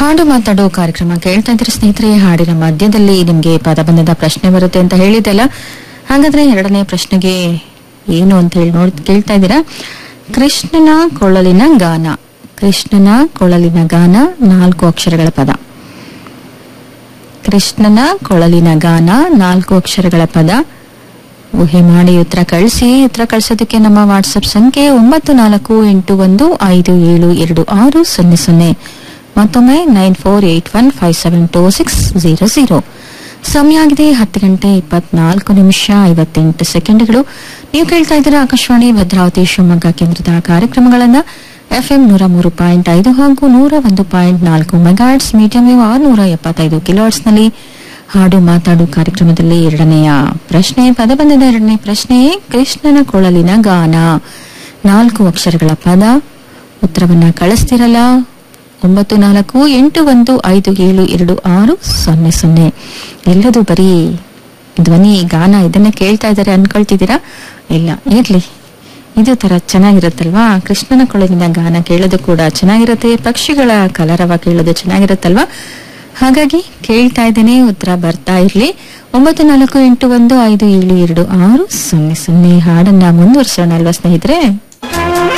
ಹಾಡು ಮಾತಾಡೋ ಕಾರ್ಯಕ್ರಮ ಕೇಳ್ತಾ ಇದ್ರೆ ಸ್ನೇಹಿತರೆ ಹಾಡಿನ ಮಧ್ಯದಲ್ಲಿ ನಿಮ್ಗೆ ಪದಬಂಧದ ಪ್ರಶ್ನೆ ಬರುತ್ತೆ ಅಂತ ಹೇಳಿದೆಲ್ಲ ಹಾಗಾದ್ರೆ ಎರಡನೇ ಪ್ರಶ್ನೆಗೆ ಏನು ಅಂತ ಹೇಳಿ ನೋಡ್ ಕೇಳ್ತಾ ಇದ್ದೀರಾ ಕೃಷ್ಣನ ಕೊಳಲಿನ ಗಾನ ಕೃಷ್ಣನ ಕೊಳಲಿನ ಗಾನ ನಾಲ್ಕು ಅಕ್ಷರಗಳ ಪದ ಕೃಷ್ಣನ ಕೊಳಲಿನ ಗಾನ ನಾಲ್ಕು ಅಕ್ಷರಗಳ ಪದ ಊಹೆ ಮಾಡಿ ಉತ್ತರ ಕಳಿಸಿ ಉತ್ತರ ಕಳಿಸೋದಕ್ಕೆ ನಮ್ಮ ವಾಟ್ಸಪ್ ಸಂಖ್ಯೆ ಒಂಬತ್ತು ನಾಲ್ಕು ಎಂಟು ಒಂದು ಐದು ಏಳು ಎರಡು ಆರು ಸೊನ್ನೆ ಸೊನ್ನೆ ಮತ್ತೊಮ್ಮೆ nine four eight one five seven two six zero zero ಸಮಯ ಆಗಿದೆ ಹತ್ತು ಗಂಟೆ ಇಪ್ಪತ್ನಾಲ್ಕು ನಿಮಿಷ ಐವತ್ತೆಂಟು ಸೆಕೆಂಡ್ಗಳು ನೀವು ಕೇಳ್ತಾ ಇದ್ದೀರಾ ಆಕಾಶವಾಣಿ ಭದ್ರಾವತಿ ಶಿವಮೊಗ್ಗ ಕೇಂದ್ರದ ಕಾರ್ಯಕ್ರಮಗಳನ್ನ ಎಫ್ಎಂ ನೂರ ಮೂರು ಪಾಯಿಂಟ್ ಐದು ಹಾಗೂ ನೂರ ಒಂದು ಪಾಯಿಂಟ್ ನಾಲ್ಕು ಮೆಗಾಟ್ಸ್ ಮೀಡಿಯಂ ವೇವ್ ಆರುನೂರ ಎಪ್ಪತ್ತೈದು ಕಿಲೋಟ್ಸ್ನಲ್ಲಿ ಹಾಡು ಮಾತಾಡು ಕಾರ್ಯಕ್ರಮದಲ್ಲಿ ಎರಡನೆಯ ಪ್ರಶ್ನೆ ಪದಬಂಧದ ಎರಡನೇ ಪ್ರಶ್ನೆ ಕೃಷ್ಣನ ಕೊಳಲಿನ ಗಾನ ನಾಲ್ಕು ಅಕ್ಷರಗಳ ಪದ ಉತ್ತರವನ್ನ ಕಳಿಸ್ತಿರಲ್ಲ ಒಂಬತ್ತು ನಾಲ್ಕು ಎಂಟು ಒಂದು ಐದು ಏಳು ಎರಡು ಆರು ಸೊನ್ನೆ ಸೊನ್ನೆ ಎಲ್ಲದು ಬರೀ ಧ್ವನಿ ಗಾನ ಇದನ್ನೇ ಕೇಳ್ತಾ ಇದ್ದಾರೆ ಅನ್ಕೊಳ್ತಿದ್ದೀರಾ ಇಲ್ಲ ಇರ್ಲಿ ಇದು ತರ ಚೆನ್ನಾಗಿರುತ್ತಲ್ವಾ ಕೃಷ್ಣನ ಕೊಳಲಿನ ಗಾನ ಕೇಳೋದು ಕೂಡ ಚೆನ್ನಾಗಿರುತ್ತೆ ಪಕ್ಷಿಗಳ ಕಲರವ ಕೇಳೋದು ಚೆನ್ನಾಗಿರುತ್ತಲ್ವಾ ಹಾಗಾಗಿ ಕೇಳ್ತಾ ಇದ್ದೇನೆ ಉತ್ತರ ಬರ್ತಾ ಇರ್ಲಿ ಒಂಬತ್ತು ನಾಲ್ಕು ಎಂಟು ಒಂದು ಐದು ಏಳು ಎರಡು ಆರು ಸೊನ್ನೆ ಸೊನ್ನೆ ಹಾಡನ್ನ ಮುಂದುವರಿಸೋಣ ಅಲ್ವಾ ಸ್ನೇಹಿತರೆ